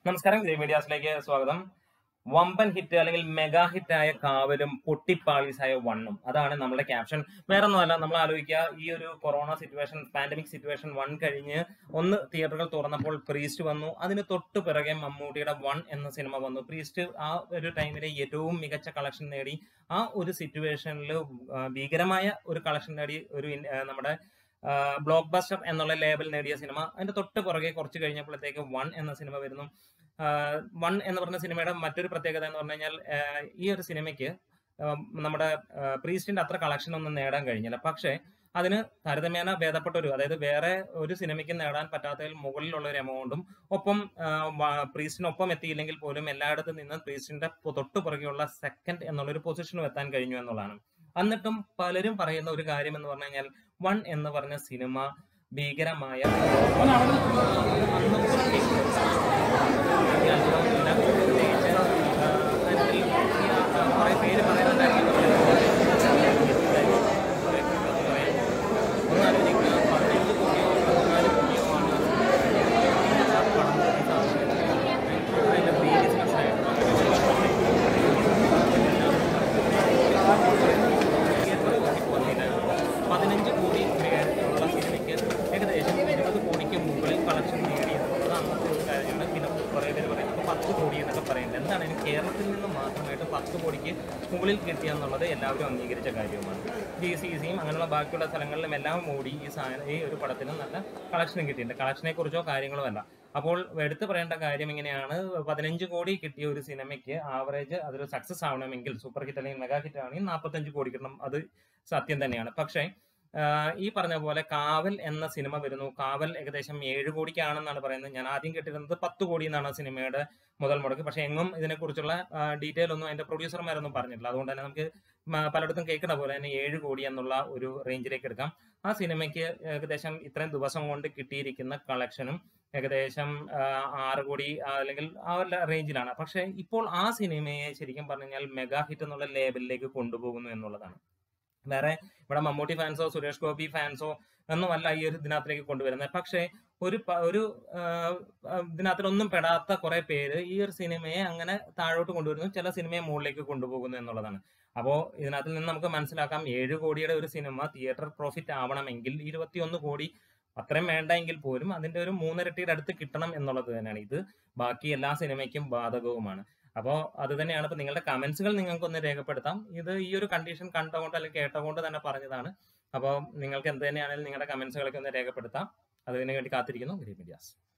നമസ്കാരം ഗ്രേ മീഡിയാസിലേക്ക് സ്വാഗതം വമ്പൻ ഹിറ്റ് അല്ലെങ്കിൽ മെഗാ ഹിറ്റായ കാവലും പൊട്ടിപ്പാളീസായ വണ്ണും അതാണ് നമ്മുടെ ക്യാപ്ഷൻ വേറെ ഒന്നുമല്ല നമ്മൾ ആലോചിക്കുക ഈ ഒരു corona situation pandemic situation one കഴിഞ്ഞ് ഒന്ന് തിയേറ്ററുകൾ തുറന്നപ്പോൾ പ്രീസ്റ്റ് വന്നു അതിന് തൊട്ട് പിറകെ മമ്മൂട്ടിയുടെ വൺ എന്ന സിനിമ വന്നു പ്രീസ്റ്റ് ആ ഒരു ടൈമിലെ ഏറ്റവും മികച്ച കളക്ഷൻ നേടി ആ ഒരു സിറ്റുവേഷനിൽ ഭീകരമായ ഒരു കളക്ഷൻ നേടി ഒരു ഇൻ- ആ, നമ്മുടെ ബ്ലോക്ക് ബസ്റ്റർ എന്നുള്ള ലേബൽ നേടിയ സിനിമ അതിന്റെ തൊട്ട് പുറകെ കുറച്ച് കഴിഞ്ഞപ്പോഴത്തേക്ക് വൺ എന്ന സിനിമ വരുന്നു വൺ എന്ന് പറഞ്ഞ സിനിമയുടെ മറ്റൊരു പ്രത്യേകത എന്ന് പറഞ്ഞു കഴിഞ്ഞാൽ ആ, ഈ ഒരു സിനിമയ്ക്ക് ആ, നമ്മുടെ പ്രീസ്റ്റിന്റെ അത്ര കളക്ഷൻ ഒന്നും നേടാൻ കഴിഞ്ഞില്ല പക്ഷേ അതിന് താരതമ്യേന ഭേദപ്പെട്ട ഒരു അതായത് വേറെ ഒരു സിനിമയ്ക്ക് നേടാൻ പറ്റാത്തതിൽ മുകളിലുള്ള ഒരു എമൗണ്ടും ഒപ്പം ആ, വ- പ്രീസ്റ്റിനൊപ്പം എത്തിയില്ലെങ്കിൽ പോലും എല്ലായിടത്തും നിന്ന് പ്രീസ്റ്റിന്റെ പൊ- തൊട്ട് പുറകെയുള്ള സെക്കൻഡ് എന്നുള്ള ഒരു പൊസിഷനും എത്താൻ കഴിഞ്ഞു എന്നുള്ളതാണ് എന്നിട്ടും പലരും പറയുന്ന ഒരു കാര്യം എന്ന് പറഞ്ഞു കഴിഞ്ഞാൽ വൺ എന്ന് പറഞ്ഞ സിനിമ ഭീകരമായ കുറെ പേര് പറയുന്നുണ്ടായിരുന്നു ഒന്ന് ആലോചിക്കുക പതിനഞ്ച് കോടിയോ പതിനാല് കോടിയോ ആണ് ആ പടം അതിന്റെ സീരിയസ്നെസ് പതിനഞ്ച് കോടി ഉള്ള സിനിമയ്ക്ക് ഏകദേശം ഇരുപത് കോടിക്ക് മുകളിൽ കളക്ഷൻ നേടിയെന്നുള്ളത് അന്നത്തെ ഒരു കാര്യമാണ് പിന്നെ കുറേ പേര് പറയുന്നത് പത്ത് കോടി എന്നൊക്കെ പറയുന്നത് എന്താണ് ഇനി കേരളത്തിൽ നിന്ന് മാത്രമായിട്ട് പത്ത് കോടിക്ക് മുകളിൽ കിട്ടിയെന്നുള്ളത് എല്ലാവരും അംഗീകരിച്ച കാര്യവുമാണ് ജി സി സിയും അങ്ങനെയുള്ള ബാക്കിയുള്ള സ്ഥലങ്ങളിലും എല്ലാം ഓടി ഈ സാധനം ഈ ഒരു പടത്തിന് നല്ല കളക്ഷനും കിട്ടിയിട്ടുണ്ട് കളക്ഷനെ കുറിച്ചോ കാര്യങ്ങളോ അല്ല അപ്പോൾ എടുത്തു പറയേണ്ട കാര്യം ഇങ്ങനെയാണ് പതിനഞ്ച് കോടി കിട്ടിയ ഒരു സിനിമയ്ക്ക് ആവറേജ് അതൊരു സക്സസ് ആവണമെങ്കിൽ സൂപ്പർ ഹിറ്റ് അല്ലെങ്കിൽ മെഗാ ഹിറ്റ് ആണെങ്കിൽ നാൽപ്പത്തഞ്ച് കോടി കിട്ടണം അത് സത്യം തന്നെയാണ് പക്ഷേ ആഹ് ഈ പറഞ്ഞ പോലെ കാവൽ എന്ന സിനിമ വരുന്നു കാവൽ ഏകദേശം ഏഴ് കോടിക്കാണെന്നാണ് പറയുന്നത് ഞാൻ ആദ്യം കേട്ടിരുന്നത് പത്ത് കോടി എന്നാണ് ആ സിനിമയുടെ മുതൽ മുടക്ക് പക്ഷെ എങ്ങും ഇതിനെക്കുറിച്ചുള്ള ഡീറ്റെയിൽ ഒന്നും അതിന്റെ പ്രൊഡ്യൂസർമാരൊന്നും പറഞ്ഞിട്ടില്ല അതുകൊണ്ട് തന്നെ നമുക്ക് മ- പലയിടത്തും കേൾക്കുന്ന പോലെ തന്നെ ഏഴ് കോടി എന്നുള്ള ഒരു റേഞ്ചിലേക്ക് എടുക്കാം ആ സിനിമയ്ക്ക് ഏകദേശം ഇത്രയും ദിവസം കൊണ്ട് കിട്ടിയിരിക്കുന്ന കളക്ഷനും ഏകദേശം ആഹ് ആറ് കോടി ആഹ് അല്ലെങ്കിൽ ആ ഒരു റേഞ്ചിലാണ് പക്ഷെ ഇപ്പോൾ ആ സിനിമയെ ശരിക്കും പറഞ്ഞു കഴിഞ്ഞാൽ മെഗാ ഹിറ്റ് എന്നുള്ള ലേബലിലേക്ക് കൊണ്ടുപോകുന്നു എന്നുള്ളതാണ് വേറെ ഇവിടെ മമ്മൂട്ടി ഫാൻസോ സുരേഷ് ഗോപി ഫാൻസോ ഒന്നുമല്ല ഈ ഒരു ഇതിനകത്തിലേക്ക് കൊണ്ടുവരുന്നത് പക്ഷേ ഒരു പ- ഒരു ആഹ്, ആഹ്, ഇതിനകത്തിലൊന്നും പെടാത്ത കുറെ പേര് ഈ ഒരു സിനിമയെ അങ്ങനെ താഴോട്ട് കൊണ്ടുവരുന്നു ചില സിനിമയെ മുകളിലേക്ക് കൊണ്ടുപോകുന്നു എന്നുള്ളതാണ് അപ്പോ ഇതിനകത്തിൽ നിന്ന് നമുക്ക് മനസ്സിലാക്കാം ഏഴ് കോടിയുടെ ഒരു സിനിമ തിയേറ്റർ പ്രോഫിറ്റ് ആവണമെങ്കിൽ ഇരുപത്തിയൊന്ന് കോടി അത്രയും വേണ്ടെങ്കിൽ പോലും അതിന്റെ ഒരു മൂന്നിരട്ടിയുടെ അടുത്ത് കിട്ടണം എന്നുള്ളത് തന്നെയാണ് ഇത് ബാക്കി എല്ലാ സിനിമയ്ക്കും ബാധകവുമാണ് അപ്പോൾ അത് തന്നെയാണ് ഇപ്പൊ നിങ്ങളുടെ കമന്റ്സുകൾ നിങ്ങൾക്ക് ഒന്ന് രേഖപ്പെടുത്താം ഇത് ഈ ഒരു കണ്ടീഷൻ കണ്ടുകൊണ്ട് അല്ലെങ്കിൽ കേട്ടുകൊണ്ട് തന്നെ പറഞ്ഞതാണ് അപ്പോൾ നിങ്ങൾക്ക് എന്ത് തന്നെയാണെങ്കിലും നിങ്ങളുടെ കമന്റ്സുകളൊക്കെ ഒന്ന് രേഖപ്പെടുത്താം അതിനു വേണ്ടി കാത്തിരിക്കുന്നു ഗ്രീൻ മീഡിയാസ്